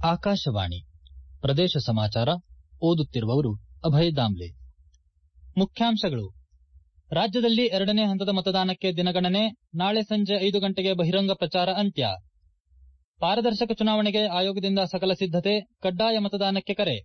ಆಕಾಶವಾಣಿ ಪ್ರದೇಶ ಸಮಾಚಾರ ಓದುತ್ತಿರುವವರು ಅಭಯ್ ದಾಮ್ಲೆ ಮುಖ್ಯಾಂಶಗಳು ರಾಜ್ಯದಲ್ಲಿ ಎರಡನೇ ಹಂತದ ಮತದಾನಕ್ಕೆ ದಿನಗಣನೆ ನಾಳೆ ಸಂಜೆ ಐದು ಗಂಟೆಗೆ ಬಹಿರಂಗ ಪ್ರಚಾರ ಅಂತ್ಯ ಪಾರದರ್ಶಕ ಚುನಾವಣೆಗೆ ಆಯೋಗದಿಂದ ಸಕಲ ಸಿದ್ದತೆ ಕಡ್ಡಾಯ ಮತದಾನಕ್ಕೆ ಕರೆ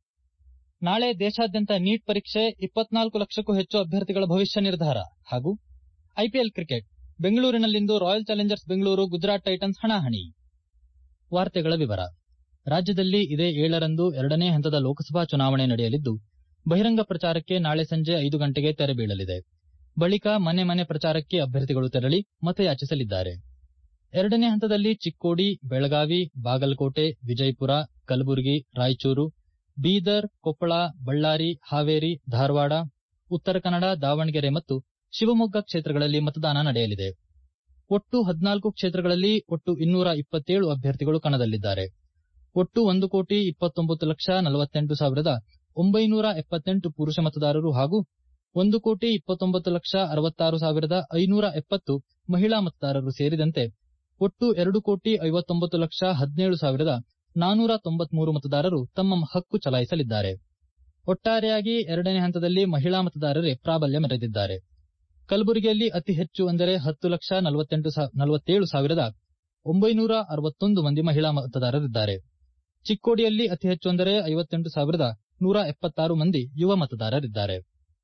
ನಾಳೆ ದೇಶಾದ್ಯಂತ ನೀಟ್ ಪರೀಕ್ಷೆ ಇಪ್ಪತ್ನಾಲ್ಕು ಲಕ್ಷಕ್ಕೂ ಹೆಚ್ಚು ಅಭ್ಯರ್ಥಿಗಳ ಭವಿಷ್ಯ ನಿರ್ಧಾರ ಹಾಗೂ ಐಪಿಎಲ್ ಕ್ರಿಕೆಟ್ ಬೆಂಗಳೂರಿನಲ್ಲಿಂದು Royal Challengers Bengaluru Gujarat Titans ಹಣಾಹಣಿ ವಾರ್ತೆಗಳ ವಿವರ ರಾಜ್ಯದಲ್ಲಿ ಇದೇ ಏಳರಂದು ಎರಡನೇ ಹಂತದ ಲೋಕಸಭಾ ಚುನಾವಣೆ ನಡೆಯಲಿದ್ದು ಬಹಿರಂಗ ಪ್ರಚಾರಕ್ಕೆ ನಾಳೆ ಸಂಜೆ ಐದು ಗಂಟೆಗೆ ತೆರೆ ಬೀಳಲಿದೆ ಬಳಿಕ ಮನೆ ಮನೆ ಪ್ರಚಾರಕ್ಕೆ ಅಭ್ಯರ್ಥಿಗಳು ತೆರಳಿ ಮತಯಾಚಿಸಲಿದ್ದಾರೆ ಎರಡನೇ ಹಂತದಲ್ಲಿ ಚಿಕ್ಕೋಡಿ ಬೆಳಗಾವಿ ಬಾಗಲಕೋಟೆ ವಿಜಯಪುರ ಕಲಬುರಗಿ ರಾಯಚೂರು ಬೀದರ್ ಕೊಪ್ಪಳ ಬಳ್ಳಾರಿ ಹಾವೇರಿ ಧಾರವಾಡ ಉತ್ತರ ಕನ್ನಡ ದಾವಣಗೆರೆ ಮತ್ತು ಶಿವಮೊಗ್ಗ ಕ್ಷೇತ್ರಗಳಲ್ಲಿ ಮತದಾನ ನಡೆಯಲಿದೆ ಒಟ್ಟು ಹದಿನಾಲ್ಕು ಕ್ಷೇತ್ರಗಳಲ್ಲಿ ಒಟ್ಟು ಇನ್ನೂರ ಇಪ್ಪತ್ತೇಳು ಅಭ್ಯರ್ಥಿಗಳು ಕಣದಲ್ಲಿದ್ದಾರೆ ಒಟ್ಟು ಒಂದು ಕೋಟಿ ಇಪ್ಪತ್ತೊಂಬತ್ತು ಲಕ್ಷ ನಲವತ್ತೆಂಟು ಸಾವಿರದ ಒಂಬೈನೂರ ಎಪ್ಪತ್ತೆಂಟು ಪುರುಷ ಮತದಾರರು ಹಾಗೂ ಒಂದು ಕೋಟಿ ಇಪ್ಪತ್ತೊಂಬತ್ತು ಲಕ್ಷ ಅರವತ್ತಾರು ಸಾವಿರದ ಐನೂರ ಎಪ್ಪತ್ತು ಮಹಿಳಾ ಮತದಾರರು ಸೇರಿದಂತೆ ಒಟ್ಟು ಎರಡು ಕೋಟಿ ಐವತ್ತೊಂಬತ್ತು ಲಕ್ಷ ಹದಿನೇಳು ಸಾವಿರದ ನಾನೂರ ತೊಂಬತ್ಮೂರು ಮತದಾರರು ತಮ್ಮ ಹಕ್ಕು ಚಲಾಯಿಸಲಿದ್ದಾರೆ ಒಟ್ಟಾರೆಯಾಗಿ ಎರಡನೇ ಹಂತದಲ್ಲಿ ಮಹಿಳಾ ಮತದಾರರೇ ಪ್ರಾಬಲ್ಯ ಮೆರೆದಿದ್ದಾರೆ ಕಲಬುರಗಿಯಲ್ಲಿ ಅತಿ ಹೆಚ್ಚು ಅಂದರೆ ಹತ್ತು ಲಕ್ಷ ನಲವತ್ತೇಳು ಸಾವಿರದ ಒಂಬೈನೂರ ಅರವತ್ತೊಂದು ಮಂದಿ ಮಹಿಳಾ ಮತದಾರರಿದ್ದಾರೆ ಚಿಕ್ಕೋಡಿಯಲ್ಲಿ ಅತಿ ಹೆಚ್ಚು ಅಂದರೆ ಐವತ್ತೆಂಟು ಸಾವಿರದ ನೂರ ಎಪ್ಪತ್ತಾರು ಮಂದಿ ಯುವ ಮತದಾರರಿದ್ದಾರೆ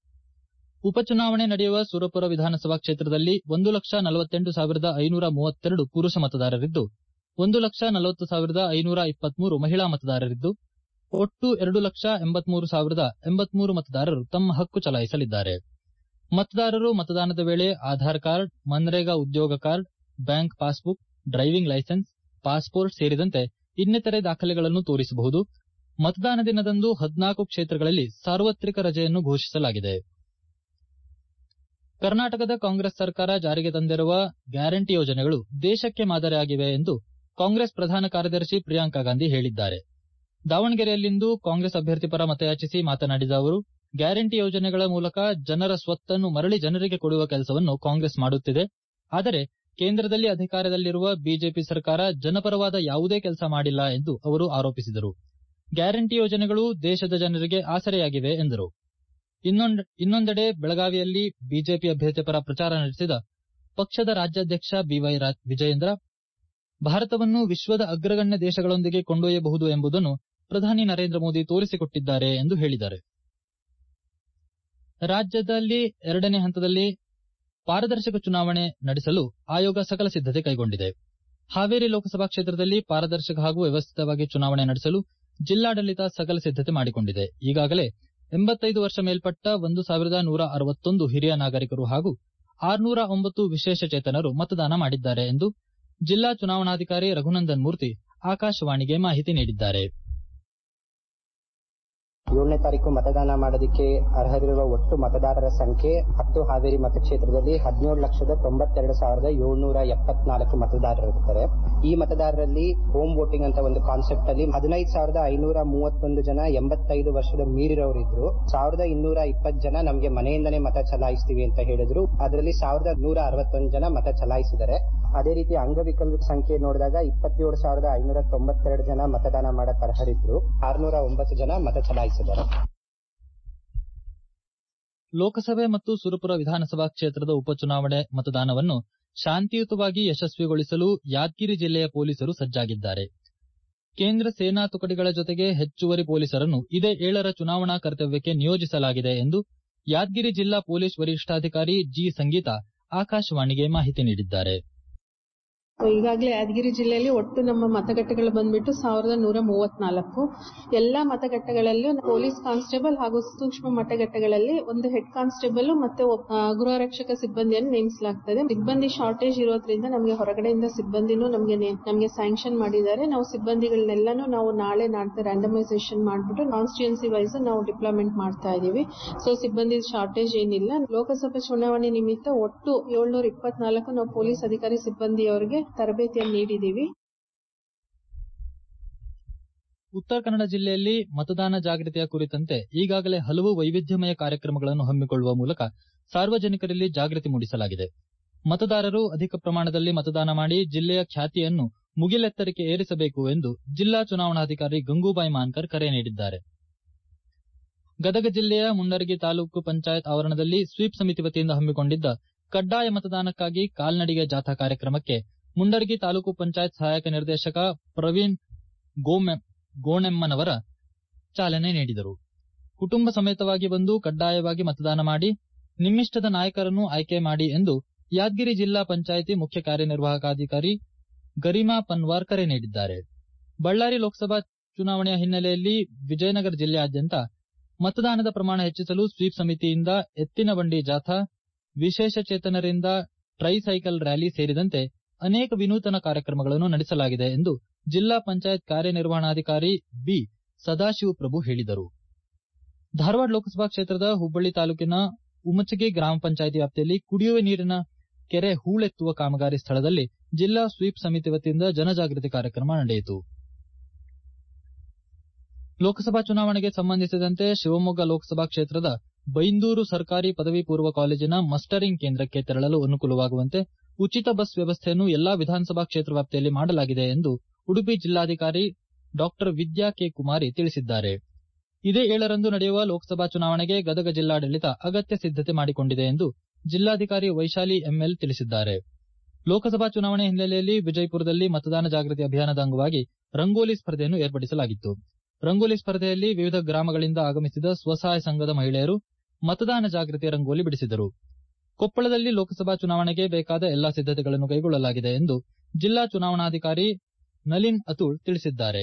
ಉಪಚುನಾವಣೆ ನಡೆಯುವ ಸುರಪುರ ವಿಧಾನಸಭಾ ಕ್ಷೇತ್ರದಲ್ಲಿ ಒಂದು ಲಕ್ಷ ನಲವತ್ತೆಂಟು ಸಾವಿರದ ಐನೂರ ಮೂವತ್ತೆರಡು ಪುರುಷ ಮತದಾರರಿದ್ದು ಒಂದು ಲಕ್ಷ ನಲವತ್ತು ಸಾವಿರದ ಐನೂರ ಇಪ್ಪತ್ಮೂರು ಮಹಿಳಾ ಮತದಾರರಿದ್ದು ಒಟ್ಟು ಎರಡು ಲಕ್ಷ ಎಂಬತ್ಮೂರು ಸಾವಿರದ ಎಂಬತ್ಮೂರು ಮತದಾರರು ತಮ್ಮ ಹಕ್ಕು ಚಲಾಯಿಸಲಿದ್ದಾರೆ ಮತದಾರರು ಮತದಾನದ ವೇಳೆ ಆಧಾರ್ ಕಾರ್ಡ್ ಮನ್ರೇಗಾ ಉದ್ಯೋಗ card bank passbook driving licence passport ಸೇರಿದಂತೆ ಇನ್ನಿತರೆ ದಾಖಲೆಗಳನ್ನು ತೋರಿಸಬಹುದು ಮತದಾನ ದಿನದಂದು ಹದಿನಾಲ್ಕು ಕ್ಷೇತ್ರಗಳಲ್ಲಿ ಸಾರ್ವತ್ರಿಕ ರಜೆಯನ್ನು ಘೋಷಿಸಲಾಗಿದೆ ಕರ್ನಾಟಕದ ಕಾಂಗ್ರೆಸ್ ಸರ್ಕಾರ ಜಾರಿಗೆ ತಂದಿರುವ ಗ್ಯಾರಂಟಿ ಯೋಜನೆಗಳು ದೇಶಕ್ಕೆ ಮಾದರಿಯಾಗಿವೆ ಎಂದು ಕಾಂಗ್ರೆಸ್ ಪ್ರಧಾನ ಕಾರ್ಯದರ್ಶಿ ಪ್ರಿಯಾಂಕಾ ಗಾಂಧಿ ಹೇಳಿದ್ದಾರೆ ದಾವಣಗೆರೆಯಲ್ಲಿಂದು ಕಾಂಗ್ರೆಸ್ ಅಭ್ಯರ್ಥಿ ಪರ ಮತಯಾಚಿಸಿ ಮಾತನಾಡಿದ ಅವರು ಗ್ಯಾರಂಟಿ ಯೋಜನೆಗಳ ಮೂಲಕ ಜನರ ಸ್ವತ್ತನ್ನು ಮರಳಿ ಜನರಿಗೆ ಕೊಡುವ ಕೆಲಸವನ್ನು ಕಾಂಗ್ರೆಸ್ ಮಾಡುತ್ತಿದೆ ಆದರೆ ಕೇಂದ್ರದಲ್ಲಿ ಅಧಿಕಾರದಲ್ಲಿರುವ ಬಿಜೆಪಿ ಸರ್ಕಾರ ಜನಪರವಾದ ಯಾವುದೇ ಕೆಲಸ ಮಾಡಿಲ್ಲ ಎಂದು ಅವರು ಆರೋಪಿಸಿದರು ಗ್ಯಾರಂಟಿ ಯೋಜನೆಗಳು ದೇಶದ ಜನರಿಗೆ ಆಸರೆಯಾಗಿವೆ ಎಂದರು ಇನ್ನೊಂದೆಡೆ ಬೆಳಗಾವಿಯಲ್ಲಿ ಬಿಜೆಪಿ ಅಭ್ಯರ್ಥಿ ಪರ ಪ್ರಚಾರ ನಡೆಸಿದ ಪಕ್ಷದ ರಾಜ್ಯಾಧ್ಯಕ್ಷ ಬಿವೈ ವಿಜಯೇಂದ್ರ ಭಾರತವನ್ನು ವಿಶ್ವದ ಅಗ್ರಗಣ್ಯ ದೇಶಗಳೊಂದಿಗೆ ಕೊಂಡೊಯ್ಯಬಹುದು ಎಂಬುದನ್ನು ಪ್ರಧಾನಿ ನರೇಂದ್ರ ಮೋದಿ ತೋರಿಸಿಕೊಟ್ಟಿದ್ದಾರೆ ಎಂದು ಹೇಳಿದ್ದಾರೆ ರಾಜ್ಯದಲ್ಲಿ ಎರಡನೇ ಹಂತದಲ್ಲಿ ಪಾರದರ್ಶಕ ಚುನಾವಣೆ ನಡೆಸಲು ಆಯೋಗ ಸಕಲ ಸಿದ್ದತೆ ಕೈಗೊಂಡಿದೆ ಹಾವೇರಿ ಲೋಕಸಭಾ ಕ್ಷೇತ್ರದಲ್ಲಿ ಪಾರದರ್ಶಕ ಹಾಗೂ ವ್ಯವಸ್ಥಿತವಾಗಿ ಚುನಾವಣೆ ನಡೆಸಲು ಜಿಲ್ಲಾಡಳಿತ ಸಕಲ ಸಿದ್ದತೆ ಮಾಡಿಕೊಂಡಿದೆ ಈಗಾಗಲೇ ಎಂಬತ್ತೈದು ವರ್ಷ ಮೇಲ್ಪಟ್ಟ ಒಂದು ಸಾವಿರದ ನೂರ ಅರವತ್ತೊಂದು ಹಿರಿಯ ನಾಗರಿಕರು ಹಾಗೂ ಆರ್ನೂರ ಒಂಬತ್ತು ವಿಶೇಷಚೇತನರು ಮತದಾನ ಮಾಡಿದ್ದಾರೆ ಎಂದು ಜಿಲ್ಲಾ ಚುನಾವಣಾಧಿಕಾರಿ ರಘುನಂದನ್ ಮೂರ್ತಿ ಆಕಾಶವಾಣಿಗೆ ಮಾಹಿತಿ ನೀಡಿದ್ದಾರೆ ಏಳನೇ ತಾರೀಕು ಮತದಾನ ಮಾಡೋದಕ್ಕೆ ಅರ್ಹರಿರುವ ಒಟ್ಟು ಮತದಾರರ ಸಂಖ್ಯೆ ಹತ್ತು ಹಾವೇರಿ ಮತಕ್ಷೇತ್ರದಲ್ಲಿ ಹದಿನೇಳು ಲಕ್ಷದ ತೊಂಬತ್ತೆರಡು ಸಾವಿರದ ಏಳ್ನೂರ ಎಪ್ಪತ್ನಾಲ್ಕು ಮತದಾರರಿರ್ತಾರೆ ಈ ಮತದಾರರಲ್ಲಿ ಹೋಮ್ ವೋಟಿಂಗ್ ಅಂತ ಒಂದು ಕಾನ್ಸೆಪ್ಟ್ ಅಲ್ಲಿ ಹದಿನೈದು ಸಾವಿರದ ಐನೂರ ಮೂವತ್ತೊಂದು ಜನ ಎಂಬತ್ತೈದು ವರ್ಷದ ಮೀರಿರೋರಿದ್ರು ಸಾವಿರದ ಇನ್ನೂರ ಇಪ್ಪತ್ತು ಜನ ನಮಗೆ ಮನೆಯಿಂದನೇ ಮತ ಚಲಾಯಿಸ್ತೀವಿ ಅಂತ ಹೇಳಿದ್ರು ಅದರಲ್ಲಿ ಸಾವಿರದ ನೂರ ಅರವತ್ತೊಂದು ಜನ ಮತ ಚಲಾಯಿಸಿದ್ದಾರೆ ಅದೇ ರೀತಿ ಅಂಗವಿಕಲರ ಸಂಖ್ಯೆ ನೋಡಿದಾಗ ಇಪ್ಪತ್ತೇಳು ಸಾವಿರದ ಐನೂರ ತೊಂಬತ್ತೆರಡು ಜನ ಮತದಾನ ಮಾಡಕ್ ಅರ್ಹರಿದ್ರು ಆರ್ನೂರ ಒಂಬತ್ತು ಜನ ಮತ ಚಲಾಯಿಸಿದ್ದಾರೆ ಲೋಕಸಭೆ ಮತ್ತು ಸುರಪುರ ವಿಧಾನಸಭಾ ಕ್ಷೇತ್ರದ ಉಪಚುನಾವಣೆ ಮತದಾನವನ್ನು ಶಾಂತಿಯುತವಾಗಿ ಯಶಸ್ವಿಗೊಳಿಸಲು ಯಾದಗಿರಿ ಜಿಲ್ಲೆಯ ಪೊಲೀಸರು ಸಜ್ಜಾಗಿದ್ದಾರೆ ಕೇಂದ್ರ ಸೇನಾ ತುಕಡಿಗಳ ಜೊತೆಗೆ ಹೆಚ್ಚುವರಿ ಪೊಲೀಸರನ್ನು ಇದೇ ಏಳರ ಚುನಾವಣಾ ಕರ್ತವ್ಯಕ್ಕೆ ನಿಯೋಜಿಸಲಾಗಿದೆ ಎಂದು ಯಾದಗಿರಿ ಜಿಲ್ಲಾ ಪೊಲೀಸ್ ವರಿಷ್ಠಾಧಿಕಾರಿ ಜಿ ಸಂಗೀತಾ ಆಕಾಶವಾಣಿಗೆ ಮಾಹಿತಿ ನೀಡಿದ್ದಾರೆ ಈಗಾಗಲೇ ಯಾದಗಿರಿ ಜಿಲ್ಲೆಯಲ್ಲಿ ಒಟ್ಟು ನಮ್ಮ ಮತಗಟ್ಟೆಗಳು ಬಂದ್ಬಿಟ್ಟು ಸಾವಿರದ ನೂರ ಮೂವತ್ನಾಲ್ಕು ಎಲ್ಲಾ ಮತಗಟ್ಟೆಗಳಲ್ಲೂ ಪೊಲೀಸ್ ಕಾನ್ಸ್ಟೇಬಲ್ ಹಾಗೂ ಸೂಕ್ಷ್ಮ ಮತಗಟ್ಟೆಗಳಲ್ಲಿ ಒಂದು ಹೆಡ್ ಕಾನ್ಸ್ಟೇಬಲ್ ಮತ್ತೆ ಗೃಹ ರಕ್ಷಕ ಸಿಬ್ಬಂದಿಯನ್ನು ನೇಮಿಸಲಾಗ್ತದೆ ಸಿಬ್ಬಂದಿ ಶಾರ್ಟೇಜ್ ಇರೋದ್ರಿಂದ ನಮಗೆ ಹೊರಗಡೆಯಿಂದ ಸಿಬ್ಬಂದಿನೂ ನಮಗೆ ನಮಗೆ ಸ್ಯಾಂಕ್ಷನ್ ಮಾಡಿದ್ದಾರೆ ನಾವು ಸಿಬ್ಬಂದಿಗಳನ್ನೆಲ್ಲಾನು ನಾವು ನಾಳೆ ನಾಡ್ದು ರ್ಯಾಂಡಮೈಸೇಷನ್ ಮಾಡಿಬಿಟ್ಟು ಕಾನ್ಸ್ಟಿಟ್ಯೂನ್ಸಿ ವೈಸ್ ನಾವು ಡಿಪ್ಲಾಯ್ಮೆಂಟ್ ಮಾಡ್ತಾ ಇದೀವಿ ಸೊ ಸಿಬ್ಬಂದಿ ಶಾರ್ಟೇಜ್ ಏನಿಲ್ಲ ಲೋಕಸಭೆ ಚುನಾವಣೆ ನಿಮಿತ್ತ ಒಟ್ಟು ಏಳ್ನೂರ ಇಪ್ಪತ್ನಾಲ್ಕು ನಾವು ಪೊಲೀಸ್ ಅಧಿಕಾರಿ ಸಿಬ್ಬಂದಿಯವರಿಗೆ ತರಬೇತಿಯನ್ನು ನೀಡಿದ್ದೀವಿ ಉತ್ತರ ಕನ್ನಡ ಜಿಲ್ಲೆಯಲ್ಲಿ ಮತದಾನ ಜಾಗೃತಿಯ ಕುರಿತಂತೆ ಈಗಾಗಲೇ ಹಲವು ವೈವಿಧ್ಯಮಯ ಕಾರ್ಯಕ್ರಮಗಳನ್ನು ಹಮ್ಮಿಕೊಳ್ಳುವ ಮೂಲಕ ಸಾರ್ವಜನಿಕರಲ್ಲಿ ಜಾಗೃತಿ ಮೂಡಿಸಲಾಗಿದೆ ಮತದಾರರು ಅಧಿಕ ಪ್ರಮಾಣದಲ್ಲಿ ಮತದಾನ ಮಾಡಿ ಜಿಲ್ಲೆಯ ಖ್ಯಾತಿಯನ್ನು ಮುಗಿಲೆತ್ತರಕ್ಕೆ ಏರಿಸಬೇಕು ಎಂದು ಜಿಲ್ಲಾ ಚುನಾವಣಾಧಿಕಾರಿ ಗಂಗೂಬಾಯಿ ಮಾನ್ಕರ್ ಕರೆ ನೀಡಿದ್ದಾರೆ ಗದಗ ಜಿಲ್ಲೆಯ ಮುಂಡರಗಿ ತಾಲೂಕು ಪಂಚಾಯತ್ ಆವರಣದಲ್ಲಿ ಸ್ವೀಪ್ ಸಮಿತಿ ವತಿಯಿಂದ ಹಮ್ಮಿಕೊಂಡಿದ್ದ ಕಡ್ಡಾಯ ಮತದಾನಕ್ಕಾಗಿ ಕಾಲ್ನಡಿಗೆ ಜಾಥಾ ಕಾರ್ಯಕ್ರಮಕ್ಕೆ ಮುಂಡರಗಿ ತಾಲೂಕು ಪಂಚಾಯತ್ ಸಹಾಯಕ ನಿರ್ದೇಶಕ ಪ್ರವೀಣ್ ಗೋಣೆಮ್ಮನವರ ಚಾಲನೆ ನೀಡಿದರು ಕುಟುಂಬ ಸಮೇತವಾಗಿ ಬಂದು ಕಡ್ಡಾಯವಾಗಿ ಮತದಾನ ಮಾಡಿ ನಿಮ್ಮಿಷ್ಟದ ನಾಯಕರನ್ನು ಆಯ್ಕೆ ಮಾಡಿ ಎಂದು ಯಾದಗಿರಿ ಜಿಲ್ಲಾ ಪಂಚಾಯಿತಿ ಮುಖ್ಯ ಕಾರ್ಯನಿರ್ವಾಹಕಾಧಿಕಾರಿ ಗರಿಮಾ ಪನ್ವಾರ್ ಕರೆ ನೀಡಿದ್ದಾರೆ ಬಳ್ಳಾರಿ ಲೋಕಸಭಾ ಚುನಾವಣೆಯ ಹಿನ್ನೆಲೆಯಲ್ಲಿ ವಿಜಯನಗರ ಜಿಲ್ಲೆಯಾದ್ಯಂತ ಮತದಾನದ ಪ್ರಮಾಣ ಹೆಚ್ಚಿಸಲು ಸ್ವೀಪ್ ಸಮಿತಿಯಿಂದ ಎತ್ತಿನ ಬಂಡಿ ಜಾಥಾ ವಿಶೇಷ ಚೇತನರಿಂದ ಟ್ರೈ ಸೈಕಲ್ ರ್ಯಾಲಿ ಸೇರಿದಂತೆ ಅನೇಕ ವಿನೂತನ ಕಾರ್ಯಕ್ರಮಗಳನ್ನು ನಡೆಸಲಾಗಿದೆ ಎಂದು ಜಿಲ್ಲಾ ಪಂಚಾಯತ್ ಕಾರ್ಯನಿರ್ವಹಣಾಧಿಕಾರಿ ಬಿ ಸದಾಶಿವಪ್ರಭು ಹೇಳಿದರು ಧಾರವಾಡ ಲೋಕಸಭಾ ಕ್ಷೇತ್ರದ ಹುಬ್ಬಳ್ಳಿ ತಾಲೂಕಿನ ಉಮಚಗಿ ಗ್ರಾಮ ಪಂಚಾಯಿತಿ ವ್ಯಾಪ್ತಿಯಲ್ಲಿ ಕುಡಿಯುವ ನೀರಿನ ಕೆರೆ ಹೂಳೆತ್ತುವ ಕಾಮಗಾರಿ ಸ್ಥಳದಲ್ಲಿ ಜಿಲ್ಲಾ ಸ್ವೀಪ್ ಸಮಿತಿ ವತಿಯಿಂದ ಜನಜಾಗೃತಿ ಕಾರ್ಯಕ್ರಮ ನಡೆಯಿತು ಲೋಕಸಭಾ ಚುನಾವಣೆಗೆ ಸಂಬಂಧಿಸಿದಂತೆ ಶಿವಮೊಗ್ಗ ಲೋಕಸಭಾ ಕ್ಷೇತ್ರದ ಬೈಂದೂರು ಸರ್ಕಾರಿ ಪದವಿ ಪೂರ್ವ ಕಾಲೇಜಿನ ಮಸ್ಟರಿಂಗ್ ಕೇಂದ್ರಕ್ಕೆ ತೆರಳಲು ಅನುಕೂಲವಾಗುವಂತೆ ಉಚಿತ ಬಸ್ ವ್ಯವಸ್ಥೆಯನ್ನು ಎಲ್ಲಾ ವಿಧಾನಸಭಾ ಕ್ಷೇತ್ರ ವ್ಯಾಪ್ತಿಯಲ್ಲಿ ಮಾಡಲಾಗಿದೆ ಎಂದು ಉಡುಪಿ ಜಿಲ್ಲಾಧಿಕಾರಿ ಡಾ ವಿದ್ಯಾ ಕೆ ಕುಮಾರಿ ತಿಳಿಸಿದ್ದಾರೆ ಇದೇ ಏಳರಂದು ನಡೆಯುವ ಲೋಕಸಭಾ ಚುನಾವಣೆಗೆ ಗದಗ ಜಿಲ್ಲಾಡಳಿತ ಅಗತ್ಯ ಸಿದ್ದತೆ ಮಾಡಿಕೊಂಡಿದೆ ಎಂದು ಜಿಲ್ಲಾಧಿಕಾರಿ ವೈಶಾಲಿ ಎಂಎಲ್ ತಿಳಿಸಿದ್ದಾರೆ ಲೋಕಸಭಾ ಚುನಾವಣೆ ಹಿನ್ನೆಲೆಯಲ್ಲಿ ವಿಜಯಪುರದಲ್ಲಿ ಮತದಾನ ಜಾಗೃತಿ ಅಭಿಯಾನದ ಅಂಗವಾಗಿ ರಂಗೋಲಿ ಸ್ಪರ್ಧೆಯನ್ನು ಏರ್ಪಡಿಸಲಾಗಿತ್ತು ರಂಗೋಲಿ ಸ್ಪರ್ಧೆಯಲ್ಲಿ ವಿವಿಧ ಗ್ರಾಮಗಳಿಂದ ಆಗಮಿಸಿದ ಸ್ವಸಹಾಯ ಸಂಘದ ಮಹಿಳೆಯರು ಮತದಾನ ಜಾಗೃತಿ ರಂಗೋಲಿ ಬಿಡಿಸಿದರು ಕೊಪ್ಪಳದಲ್ಲಿ ಲೋಕಸಭಾ ಚುನಾವಣೆಗೆ ಬೇಕಾದ ಎಲ್ಲಾ ಸಿದ್ದತೆಗಳನ್ನು ಕೈಗೊಳ್ಳಲಾಗಿದೆ ಎಂದು ಜಿಲ್ಲಾ ಚುನಾವಣಾಧಿಕಾರಿ ನಲಿನ್ ಅತುಲ್ ತಿಳಿಸಿದ್ದಾರೆ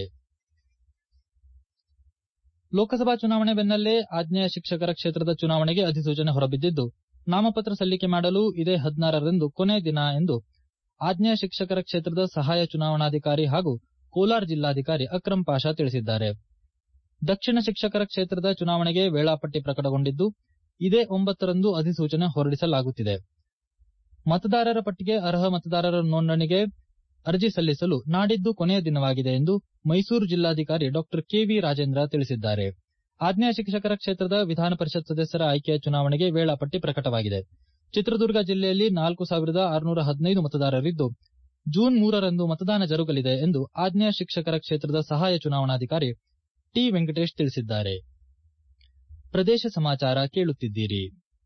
ಲೋಕಸಭಾ ಚುನಾವಣೆ ಬೆನ್ನಲ್ಲೇ ಆಜ್ಞೇಯ ಶಿಕ್ಷಕರ ಕ್ಷೇತ್ರದ ಚುನಾವಣೆಗೆ ಅಧಿಸೂಚನೆ ಹೊರಬಿದ್ದಿದ್ದು ನಾಮಪತ್ರ ಸಲ್ಲಿಕೆ ಮಾಡಲು ಇದೇ ಹದಿನಾರರಂದು ಕೊನೆ ದಿನ ಎಂದು ಆಜ್ಞೇಯ ಶಿಕ್ಷಕರ ಕ್ಷೇತ್ರದ ಸಹಾಯ ಚುನಾವಣಾಧಿಕಾರಿ ಹಾಗೂ ಕೋಲಾರ ಜಿಲ್ಲಾಧಿಕಾರಿ ಅಕ್ರಂ ಪಾಷಾ ತಿಳಿಸಿದ್ದಾರೆ ದಕ್ಷಿಣ ಶಿಕ್ಷಕರ ಕ್ಷೇತ್ರದ ಚುನಾವಣೆಗೆ ವೇಳಾಪಟ್ಟಿ ಪ್ರಕಟಗೊಂಡಿದ್ದು ಇದೇ ಒಂಬತ್ತರಂದು ಅಧಿಸೂಚನೆ ಹೊರಡಿಸಲಾಗುತ್ತಿದೆ ಮತದಾರರ ಪಟ್ಟಿಗೆ ಅರ್ಹ ಮತದಾರರ ನೋಂದಣಿಗೆ ಅರ್ಜಿ ಸಲ್ಲಿಸಲು ನಾಡಿದ್ದು ಕೊನೆಯ ದಿನವಾಗಿದೆ ಎಂದು ಮೈಸೂರು ಜಿಲ್ಲಾಧಿಕಾರಿ ಡಾ ಕೆವಿ ರಾಜೇಂದ್ರ ತಿಳಿಸಿದ್ದಾರೆ ಆಜ್ಞೇಯ ಶಿಕ್ಷಕರ ಕ್ಷೇತ್ರದ ವಿಧಾನ ಪರಿಷತ್ ಸದಸ್ಯರ ಆಯ್ಕೆಯ ಚುನಾವಣೆಗೆ ವೇಳಾಪಟ್ಟಿ ಪ್ರಕಟವಾಗಿದೆ ಚಿತ್ರದುರ್ಗ ಜಿಲ್ಲೆಯಲ್ಲಿ ನಾಲ್ಕು ಸಾವಿರದ ಆರುನೂರ ಹದಿನೈದು ಮತದಾರರಿದ್ದು ಜೂನ್ ಮೂರರಂದು ಮತದಾನ ಜರುಗಲಿದೆ ಎಂದು ಆಜ್ಞೇಯ ಶಿಕ್ಷಕರ ಕ್ಷೇತ್ರದ ಸಹಾಯ ಚುನಾವಣಾಧಿಕಾರಿ ಟಿ ವೆಂಕಟೇಶ್ ತಿಳಿಸಿದ್ದಾರೆ ಪ್ರದೇಶ ಸಮಾಚಾರ ಕೇಳುತ್ತಿದ್ದೀರಿ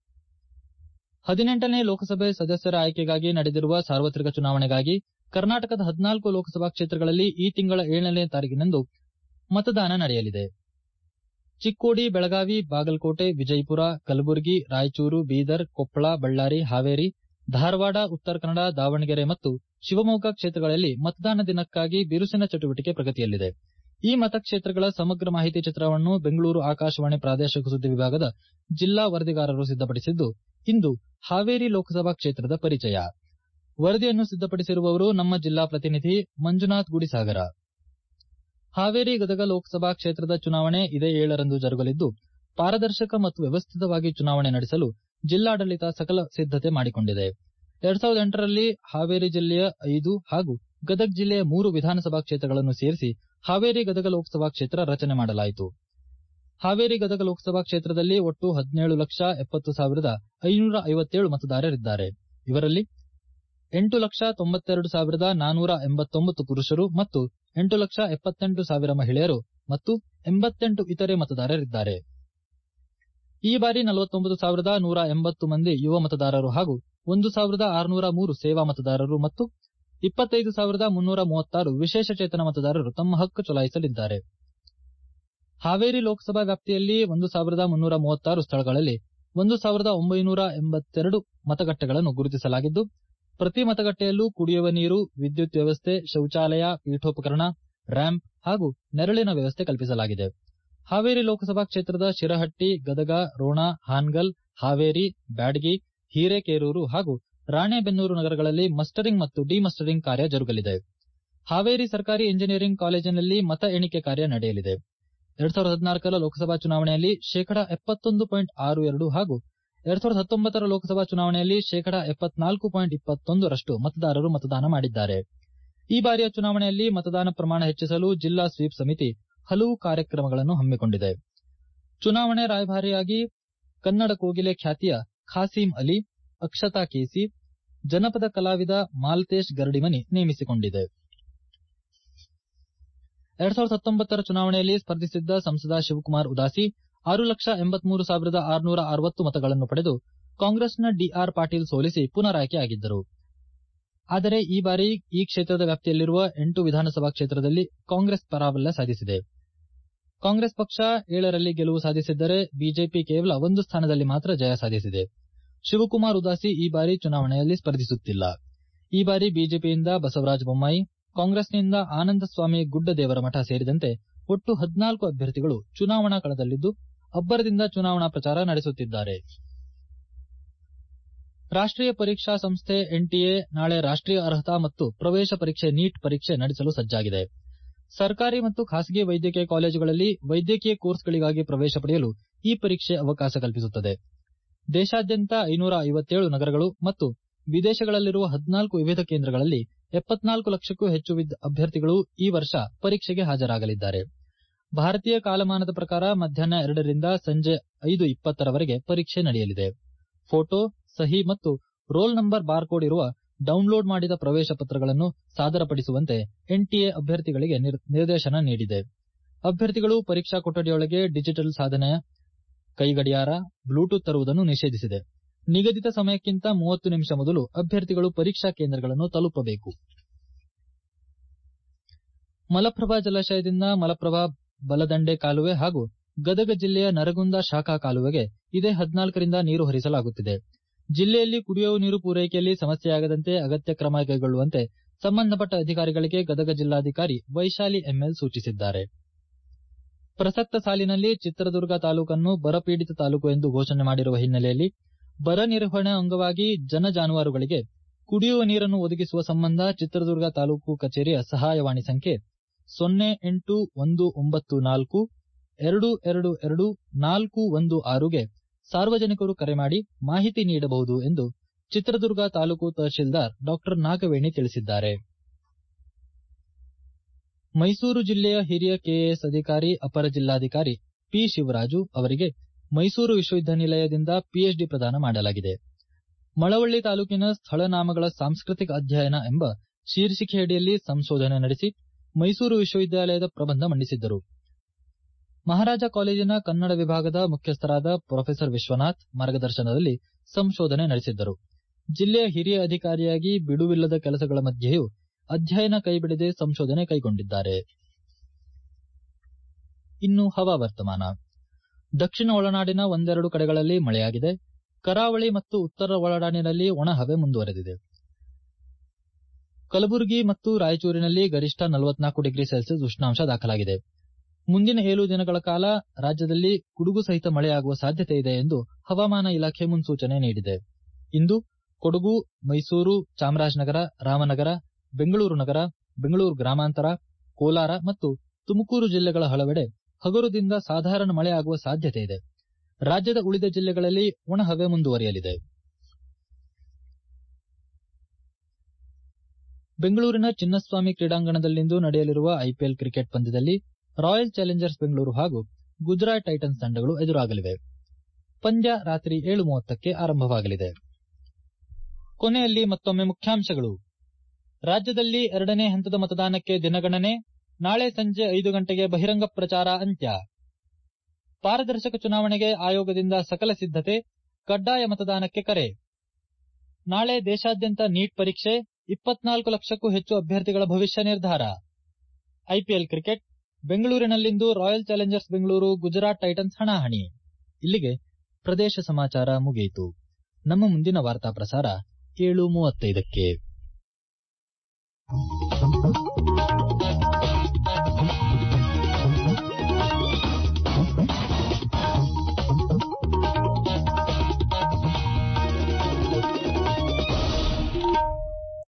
ಹದಿನೆಂಟನೇ ಲೋಕಸಭೆ ಸದಸ್ಯರ ಆಯ್ಕೆಗಾಗಿ ನಡೆದಿರುವ ಸಾರ್ವತ್ರಿಕ ಚುನಾವಣೆಗಾಗಿ ಕರ್ನಾಟಕದ ಹದಿನಾಲ್ಕು ಲೋಕಸಭಾ ಕ್ಷೇತ್ರಗಳಲ್ಲಿ ಈ ತಿಂಗಳ ಏಳನೇ ತಾರೀಕಿನಂದು ಮತದಾನ ನಡೆಯಲಿದೆ ಚಿಕ್ಕೋಡಿ ಬೆಳಗಾವಿ ಬಾಗಲಕೋಟೆ ವಿಜಯಪುರ ಕಲಬುರಗಿ ರಾಯಚೂರು ಬೀದರ್ ಕೊಪ್ಪಳ ಬಳ್ಳಾರಿ ಹಾವೇರಿ ಧಾರವಾಡ ಉತ್ತರ ಕನ್ನಡ ದಾವಣಗೆರೆ ಮತ್ತು ಶಿವಮೊಗ್ಗ ಕ್ಷೇತ್ರಗಳಲ್ಲಿ ಮತದಾನ ದಿನಕ್ಕಾಗಿ ಬಿರುಸಿನ ಚಟುವಟಿಕೆ ಪ್ರಗತಿಯಲ್ಲಿದೆ ಈ ಮತಕ್ಷೇತ್ರಗಳ ಸಮಗ್ರ ಮಾಹಿತಿ ಚಿತ್ರವನ್ನು ಬೆಂಗಳೂರು ಆಕಾಶವಾಣಿ ಪ್ರಾದೇಶಿಕ ಸುದ್ದಿ ವಿಭಾಗದ ಜಿಲ್ಲಾ ವರದಿಗಾರರು ಸಿದ್ದಪಡಿಸಿದ್ದು ಇಂದು ಹಾವೇರಿ ಲೋಕಸಭಾ ಕ್ಷೇತ್ರದ ಪರಿಚಯ ವರದಿಯನ್ನು ಸಿದ್ದಪಡಿಸಿರುವವರು ನಮ್ಮ ಜಿಲ್ಲಾ ಪ್ರತಿನಿಧಿ ಮಂಜುನಾಥ್ ಗುಡಿಸಾಗರ ಹಾವೇರಿ ಗದಗ ಲೋಕಸಭಾ ಕ್ಷೇತ್ರದ ಚುನಾವಣೆ ಇದೇ ಏಳರಂದು ಜರುಗಲಿದ್ದು ಪಾರದರ್ಶಕ ಮತ್ತು ವ್ಯವಸ್ಥಿತವಾಗಿ ಚುನಾವಣೆ ನಡೆಸಲು ಜಿಲ್ಲಾಡಳಿತ ಸಕಲ ಸಿದ್ದತೆ ಮಾಡಿಕೊಂಡಿದೆ ಎರಡ್ ಸಾವಿರದ ಎಂಟರಲ್ಲಿ ಹಾವೇರಿ ಜಿಲ್ಲೆಯ ಐದು ಹಾಗೂ ಗದಗ ಜಿಲ್ಲೆಯ ಮೂರು ವಿಧಾನಸಭಾ ಕ್ಷೇತ್ರಗಳನ್ನು ಸೇರಿಸಿ ಹಾವೇರಿ ಗದಗ ಲೋಕಸಭಾ ಕ್ಷೇತ್ರ ರಚನೆ ಮಾಡಲಾಯಿತು ಹಾವೇರಿ ಗದಗ ಲೋಕಸಭಾ ಕ್ಷೇತ್ರದಲ್ಲಿ ಒಟ್ಟು ಹದಿನೇಳು ಲಕ್ಷ ಎಪ್ಪತ್ತು ಸಾವಿರದ ಐನೂರ ಐವತ್ತೇಳು ಮತದಾರರಿದ್ದಾರೆ ಇವರಲ್ಲಿ ಎಂಟು ಲಕ್ಷ ತೊಂಬತ್ತೆರಡು ಸಾವಿರದ ನಾನೂರ ಎಂಬತ್ತೊಂಬತ್ತು ಪುರುಷರು ಮತ್ತು ಎಂಟು ಲಕ್ಷ ಎಪ್ಪತ್ತೆಂಟು ಸಾವಿರ ಮಹಿಳೆಯರು ಮತ್ತು ಎಂಬತ್ತೆಂಟು ಇತರೆ ಮತದಾರರಿದ್ದಾರೆ ಈ ಬಾರಿ ನಲವತ್ತೊಂಬತ್ತು ಸಾವಿರದ ನೂರ ಎಂಬತ್ತು ಮಂದಿ ಯುವ ಮತದಾರರು ಹಾಗೂ ಒಂದು ಸಾವಿರದ ಆರುನೂರ ಮೂರು ಸೇವಾ ಮತದಾರರು ಮತ್ತು ಇಪ್ಪತ್ತೈದು ಸಾವಿರದ ಮುನ್ನೂರ ಮೂವತ್ತಾರು ವಿಶೇಷ ಚೇತನ ಮತದಾರರು ತಮ್ಮ ಹಕ್ಕು ಚಲಾಯಿಸಲಿದ್ದಾರೆ ಹಾವೇರಿ ಲೋಕಸಭಾ ವ್ಯಾಪ್ತಿಯಲ್ಲಿ ಒಂದು ಸಾವಿರದ ಮುನ್ನೂರ ಮೂವತ್ತಾರು ಸ್ಥಳಗಳಲ್ಲಿ ಒಂದು ಸಾವಿರದ ಒಂಬೈನೂರ ಎಂಬತ್ತೆರಡು ಮತಗಟ್ಟೆಗಳನ್ನು ಗುರುತಿಸಲಾಗಿದ್ದು ಪ್ರತಿ ಮತಗಟ್ಟೆಯಲ್ಲೂ ಕುಡಿಯುವ ನೀರು ವಿದ್ಯುತ್ ವ್ಯವಸ್ಥೆ ಶೌಚಾಲಯ ಪೀಠೋಪಕರಣ ರ್ಯಾಂಪ್ ಹಾಗೂ ನೆರಳಿನ ವ್ಯವಸ್ಥೆ ಕಲ್ಪಿಸಲಾಗಿದೆ ಹಾವೇರಿ ಲೋಕಸಭಾ ಕ್ಷೇತ್ರದ ಶಿರಹಟ್ಟಿ ಗದಗ ರೋಣ ಹಾನಗಲ್ ಹಾವೇರಿ ಬ್ಯಾಡಗಿ ಹಿರೇಕೇರೂರು ಹಾಗೂ ರಾಣೆಬೆನ್ನೂರು ನಗರಗಳಲ್ಲಿ ಮಸ್ಟರಿಂಗ್ ಮತ್ತು ಡಿಮಸ್ಟರಿಂಗ್ ಕಾರ್ಯ ಜರುಗಲಿದೆ ಹಾವೇರಿ ಸರ್ಕಾರಿ ಇಂಜಿನಿಯರಿಂಗ್ ಕಾಲೇಜಿನಲ್ಲಿ ಮತ ಎಣಿಕೆ ಕಾರ್ಯ ನಡೆಯಲಿದೆ ಎರಡ್ ಸಾವಿರದ ಹದಿನಾಲ್ಕರ ಲೋಕಸಭಾ ಚುನಾವಣೆಯಲ್ಲಿ ಶೇಕಡಾ ಎಪ್ಪತ್ತೊಂದು ಪಾಯಿಂಟ್ ಆರು ಎರಡು ಹಾಗೂ ಎರಡ್ ಸಾವಿರದ ಹತ್ತೊಂಬತ್ತರ ಲೋಕಸಭಾ ಚುನಾವಣೆಯಲ್ಲಿ ಶೇಕಡಾ ಎಪ್ಪತ್ನಾಲ್ಕು ಪಾಯಿಂಟ್ ಇಪ್ಪತ್ತೊಂದರಷ್ಟು ಮತದಾರರು ಮತದಾನ ಮಾಡಿದ್ದಾರೆ ಈ ಬಾರಿಯ ಚುನಾವಣೆಯಲ್ಲಿ ಮತದಾನ ಪ್ರಮಾಣ ಹೆಚ್ಚಿಸಲು ಜಿಲ್ಲಾ ಸ್ವೀಪ್ ಸಮಿತಿ ಹಲವು ಕಾರ್ಯಕ್ರಮಗಳನ್ನು ಹಮ್ಮಿಕೊಂಡಿದೆ ಚುನಾವಣೆ ರಾಯಭಾರಿಯಾಗಿ ಕನ್ನಡ ಕೋಗಿಲೆ ಖ್ಯಾತಿಯ ಖಾಸಿಂ ಅಲಿ ಅಕ್ಷತಾ ಕೇಸಿ ಜನಪದ ಕಲಾವಿದ ಮಾಲ್ತೇಶ್ ಗರಡಿಮನಿ ನೇಮಿಸಿಕೊಂಡಿದೆ ಎರಡ್ ಸಾವಿರದ ಹತ್ತೊಂಬತ್ತರ ಚುನಾವಣೆಯಲ್ಲಿ ಸ್ಪರ್ಧಿಸಿದ್ದ ಸಂಸದ ಶಿವಕುಮಾರ್ ಉದಾಸಿ ಆರು ಲಕ್ಷ ಎಂಬತ್ಮೂರು ಸಾವಿರದ ಆರುನೂರ ಅರವತ್ತು ಮತಗಳನ್ನು ಪಡೆದು ಕಾಂಗ್ರೆಸ್ನ ಡಿಆರ್ ಪಾಟೀಲ್ ಸೋಲಿಸಿ ಪುನರಾಯ್ಕೆಯಾಗಿದ್ದರು ಆದರೆ ಈ ಬಾರಿ ಈ ಕ್ಷೇತ್ರದ ವ್ಯಾಪ್ತಿಯಲ್ಲಿರುವ ಎಂಟು ವಿಧಾನಸಭಾ ಕ್ಷೇತ್ರದಲ್ಲಿ ಕಾಂಗ್ರೆಸ್ ಪರಾಬಲ್ಯ ಸಾಧಿಸಿದೆ ಕಾಂಗ್ರೆಸ್ ಪಕ್ಷ ಏಳರಲ್ಲಿ ಗೆಲುವು ಸಾಧಿಸಿದ್ದರೆ ಬಿಜೆಪಿ ಕೇವಲ ಒಂದು ಸ್ಥಾನದಲ್ಲಿ ಮಾತ್ರ ಜಯ ಸಾಧಿಸಿದೆ ಶಿವಕುಮಾರ್ ಉದಾಸಿ ಈ ಬಾರಿ ಚುನಾವಣೆಯಲ್ಲಿ ಸ್ಪರ್ಧಿಸುತ್ತಿಲ್ಲ ಈ ಬಾರಿ ಬಿಜೆಪಿಯಿಂದ ಬಸವರಾಜ ಬೊಮ್ಮಾಯಿ ಕಾಂಗ್ರೆಸ್ನಿಂದ ಆನಂದಸ್ವಾಮಿ ಗುಡ್ಡದೇವರ ಮಠ ಸೇರಿದಂತೆ ಒಟ್ಟು ಹದಿನಾಲ್ಕು ಅಭ್ಯರ್ಥಿಗಳು ಚುನಾವಣಾ ಕಣದಲ್ಲಿದ್ದು ಅಬ್ಬರದಿಂದ ಚುನಾವಣಾ ಪ್ರಚಾರ ನಡೆಸುತ್ತಿದ್ದಾರೆ ರಾಷ್ಟೀಯ ಪರೀಕ್ಷಾ ಸಂಸ್ಥೆ ಎನ್ಟಿಎ ನಾಳೆ ರಾಷ್ಟೀಯ ಅರ್ಹತಾ ಮತ್ತು ಪ್ರವೇಶ ಪರೀಕ್ಷೆ ನೀಟ್ ಪರೀಕ್ಷೆ ನಡೆಸಲು ಸಜ್ಜಾಗಿದೆ ಸರ್ಕಾರಿ ಮತ್ತು ಖಾಸಗಿ ವೈದ್ಯಕೀಯ ಕಾಲೇಜುಗಳಲ್ಲಿ ವೈದ್ಯಕೀಯ ಕೋರ್ಸ್ಗಳಿಗಾಗಿ ಪ್ರವೇಶ ಪಡೆಯಲು ಈ ಪರೀಕ್ಷೆ ಅವಕಾಶ ಕಲ್ಪಿಸುತ್ತದೆ ದೇಶಾದ್ಯಂತ ಐನೂರ ಐವತ್ತೇಳು ನಗರಗಳು ಮತ್ತು ವಿದೇಶಗಳಲ್ಲಿರುವ ಹದಿನಾಲ್ಕು ವಿವಿಧ ಕೇಂದ್ರಗಳಲ್ಲಿ ಎಪ್ಪತ್ನಾಲ್ಕು ಲಕ್ಷಕ್ಕೂ ಹೆಚ್ಚು ಅಭ್ಯರ್ಥಿಗಳು ಈ ವರ್ಷ ಪರೀಕ್ಷೆಗೆ ಹಾಜರಾಗಲಿದ್ದಾರೆ ಭಾರತೀಯ ಕಾಲಮಾನದ ಪ್ರಕಾರ ಮಧ್ಯಾಹ್ನ ಎರಡರಿಂದ ಸಂಜೆ ಐದು ಇಪ್ಪತ್ತರವರೆಗೆ ಪರೀಕ್ಷೆ ನಡೆಯಲಿದೆ ಫೋಟೋ ಸಹಿ ಮತ್ತು ರೋಲ್ ನಂಬರ್ ಬಾರ್ಕೋಡ್ ಇರುವ ಡೌನ್ಲೋಡ್ ಮಾಡಿದ ಪ್ರವೇಶ ಪತ್ರಗಳನ್ನು ಸಾದರಪಡಿಸುವಂತೆ ಎನ್ಟಿಎ ಅಭ್ಯರ್ಥಿಗಳಿಗೆ ನಿರ್ದೇಶನ ನೀಡಿದೆ ಅಭ್ಯರ್ಥಿಗಳು ಪರೀಕ್ಷಾ ಕೊಠಡಿಯೊಳಗೆ ಡಿಜಿಟಲ್ ಸಾಧನ ಕೈಗಡಿಯಾರ ಬ್ಲೂಟೂತ್ ತರುವುದನ್ನು ನಿಷೇಧಿಸಿದೆ ನಿಗದಿತ ಸಮಯಕ್ಕಿಂತ ಮೂವತ್ತು ನಿಮಿಷ ಮೊದಲು ಅಭ್ಯರ್ಥಿಗಳು ಪರೀಕ್ಷಾ ಕೇಂದ್ರಗಳನ್ನು ತಲುಪಬೇಕು ಮಲಪ್ರಭಾ ಜಲಾಶಯದಿಂದ ಮಲಪ್ರಭಾ ಬಲದಂಡೆ ಕಾಲುವೆ ಹಾಗೂ ಗದಗ ಜಿಲ್ಲೆಯ ನರಗುಂದ ಶಾಖಾ ಕಾಲುವೆಗೆ ಇದೇ ಹದಿನಾಲ್ಕರಿಂದ ನೀರು ಹರಿಸಲಾಗುತ್ತಿದೆ ಜಿಲ್ಲೆಯಲ್ಲಿ ಕುಡಿಯುವ ನೀರು ಪೂರೈಕೆಯಲ್ಲಿ ಸಮಸ್ಯೆಯಾಗದಂತೆ ಅಗತ್ಯ ಕ್ರಮ ಕೈಗೊಳ್ಳುವಂತೆ ಸಂಬಂಧಪಟ್ಟ ಅಧಿಕಾರಿಗಳಿಗೆ ಗದಗ ಜಿಲ್ಲಾಧಿಕಾರಿ ವೈಶಾಲಿ ಎಂಎಲ್ ಸೂಚಿಸಿದ್ದಾರೆ ಪ್ರಸಕ್ತ ಸಾಲಿನಲ್ಲಿ ಚಿತ್ರದುರ್ಗ ತಾಲೂಕನ್ನು ಬರಪೀಡಿತ ತಾಲೂಕು ಎಂದು ಘೋಷಣೆ ಮಾಡಿರುವ ಹಿನ್ನೆಲೆಯಲ್ಲಿ ಬರ ನಿರ್ವಹಣೆ ಅಂಗವಾಗಿ ಜನ ಜಾನುವಾರುಗಳಿಗೆ ಕುಡಿಯುವ ನೀರನ್ನು ಒದಗಿಸುವ ಸಂಬಂಧ ಚಿತ್ರದುರ್ಗ ತಾಲೂಕು ಕಚೇರಿಯ ಸಹಾಯವಾಣಿ ಸಂಖ್ಯೆ ಸೊನ್ನೆ ಎಂಟು ಒಂದು ಒಂಬತ್ತು ನಾಲ್ಕು ಎರಡು ಎರಡು ಎರಡು ನಾಲ್ಕು ಒಂದು ಆರುಗೆ ಸಾರ್ವಜನಿಕರು ಕರೆ ಮಾಡಿ ಮಾಹಿತಿ ನೀಡಬಹುದು ಎಂದು ಚಿತ್ರದುರ್ಗ ತಾಲೂಕು ತಹಶೀಲ್ದಾರ್ ಡಾ ನಾಗವೇಣಿ ತಿಳಿಸಿದ್ದಾರೆ ಮೈಸೂರು ಜಿಲ್ಲೆಯ ಹಿರಿಯ ಕೆಎಎಸ್ ಅಧಿಕಾರಿ ಅಪರ ಜಿಲ್ಲಾಧಿಕಾರಿ ಪಿ ಶಿವರಾಜು ಅವರಿಗೆ ಮೈಸೂರು ವಿಶ್ವವಿದ್ಯಾನಿಲಯದಿಂದ ಪಿಎಚ್ಡಿ ಪ್ರದಾನ ಮಾಡಲಾಗಿದೆ ಮಳವಳ್ಳಿ ತಾಲೂಕಿನ ಸ್ಥಳನಾಮಗಳ ಸಾಂಸ್ಕೃತಿಕ ಅಧ್ಯಯನ ಎಂಬ ಶೀರ್ಷಿಕೆಯಡಿಯಲ್ಲಿ ಸಂಶೋಧನೆ ನಡೆಸಿ ಮೈಸೂರು ವಿಶ್ವವಿದ್ಯಾಲಯದ ಪ್ರಬಂಧ ಮಂಡಿಸಿದ್ದರು ಮಹಾರಾಜ ಕಾಲೇಜಿನ ಕನ್ನಡ ವಿಭಾಗದ ಮುಖ್ಯಸ್ಥರಾದ ಪ್ರೊಫೆಸರ್ ವಿಶ್ವನಾಥ್ ಮಾರ್ಗದರ್ಶನದಲ್ಲಿ ಸಂಶೋಧನೆ ನಡೆಸಿದ್ದರು ಜಿಲ್ಲೆಯ ಹಿರಿಯ ಅಧಿಕಾರಿಯಾಗಿ ಬಿಡುವಿಲ್ಲದ ಕೆಲಸಗಳ ಮಧ್ಯೆಯೂ ಅಧ್ಯಯನ ಕೈಬಿಡದೆ ಸಂಶೋಧನೆ ಕೈಗೊಂಡಿದ್ದಾರೆ ಇನ್ನು ಹವಾವರ್ತಮಾನ ದಕ್ಷಿಣ ಒಳನಾಡಿನ ಒಂದೆರಡು ಕಡೆಗಳಲ್ಲಿ ಮಳೆಯಾಗಿದೆ ಕರಾವಳಿ ಮತ್ತು ಉತ್ತರ ಒಳನಾಡಿನಲ್ಲಿ ಒಣಹವೆ ಮುಂದುವರೆದಿದೆ ಕಲಬುರಗಿ ಮತ್ತು ರಾಯಚೂರಿನಲ್ಲಿ ಗರಿಷ್ಠ ನಲವತ್ನಾಲ್ಕು ಡಿಗ್ರಿ ಸೆಲ್ಸಿಯಸ್ ಉಷ್ಣಾಂಶ ದಾಖಲಾಗಿದೆ ಮುಂದಿನ ಏಳು ದಿನಗಳ ಕಾಲ ರಾಜ್ಯದಲ್ಲಿ ಗುಡುಗು ಸಹಿತ ಮಳೆಯಾಗುವ ಸಾಧ್ಯತೆ ಇದೆ ಎಂದು ಹವಾಮಾನ ಇಲಾಖೆ ಮುನ್ಸೂಚನೆ ನೀಡಿದೆ ಇಂದು ಕೊಡಗು ಮೈಸೂರು ಚಾಮರಾಜನಗರ ರಾಮನಗರ ಬೆಂಗಳೂರು ನಗರ ಬೆಂಗಳೂರು ಗ್ರಾಮಾಂತರ ಕೋಲಾರ ಮತ್ತು ತುಮಕೂರು ಜಿಲ್ಲೆಗಳ ಹಲವೆಡೆ ಹಗುರದಿಂದ ಸಾಧಾರಣ ಮಳೆಯಾಗುವ ಸಾಧ್ಯತೆ ಇದೆ ರಾಜ್ಯದ ಉಳಿದ ಜಿಲ್ಲೆಗಳಲ್ಲಿ ಒಣಹವೆ ಮುಂದುವರಿಯಲಿದೆ ಬೆಂಗಳೂರಿನ ಚಿನ್ನಸ್ವಾಮಿ ಕ್ರೀಡಾಂಗಣದಲ್ಲಿಂದು ನಡೆಯಲಿರುವ ಐಪಿಎಲ್ ಕ್ರಿಕೆಟ್ ಪಂದ್ಯದಲ್ಲಿ ರಾಯಲ್ ಚಾಲೆಂಜರ್ಸ್ ಬೆಂಗಳೂರು ಹಾಗೂ ಗುಜರಾತ್ ಟೈಟನ್ಸ್ ತಂಡಗಳು ಎದುರಾಗಲಿವೆ ಪಂದ್ಯ ರಾತ್ರಿ ಏಳು ಮೂವತ್ತಕ್ಕೆ ಆರಂಭವಾಗಲಿದೆ ಕೊನೆಯಲ್ಲಿ ಮತ್ತೊಮ್ಮೆ ಮುಖ್ಯಾಂಶಗಳು ರಾಜ್ಯದಲ್ಲಿ ಎರಡನೇ ಹಂತದ ಮತದಾನಕ್ಕೆ ದಿನಗಣನೆ ನಾಳೆ ಸಂಜೆ ಐದು ಗಂಟೆಗೆ ಬಹಿರಂಗ ಪ್ರಚಾರ ಅಂತ್ಯ ಪಾರದರ್ಶಕ ಚುನಾವಣೆಗೆ ಆಯೋಗದಿಂದ ಸಕಲ ಸಿದ್ದತೆ ಕಡ್ಡಾಯ ಮತದಾನಕ್ಕೆ ಕರೆ ನಾಳೆ ದೇಶಾದ್ಯಂತ ನೀಟ್ ಪರೀಕ್ಷೆ ಇಪ್ಪತ್ನಾಲ್ಕು ಲಕ್ಷಕ್ಕೂ ಹೆಚ್ಚು ಅಭ್ಯರ್ಥಿಗಳ ಭವಿಷ್ಯ ನಿರ್ಧಾರ ಐಪಿಎಲ್ ಕ್ರಿಕೆಟ್ ಬೆಂಗಳೂರಿನಲ್ಲಿಂದು Royal Challengers Bengaluru Gujarat Titans ಹಣಾಹಣಿ ಇಲ್ಲಿಗೆ ಪ್ರದೇಶ ಸಮಾಚಾರ ಮುಗಿಯಿತು ನಮ್ಮ ಮುಂದಿನ ವಾರ್ತಾ ಪ್ರಸಾರ ಏಳು ಮೂವತ್ತೈದಕ್ಕೆ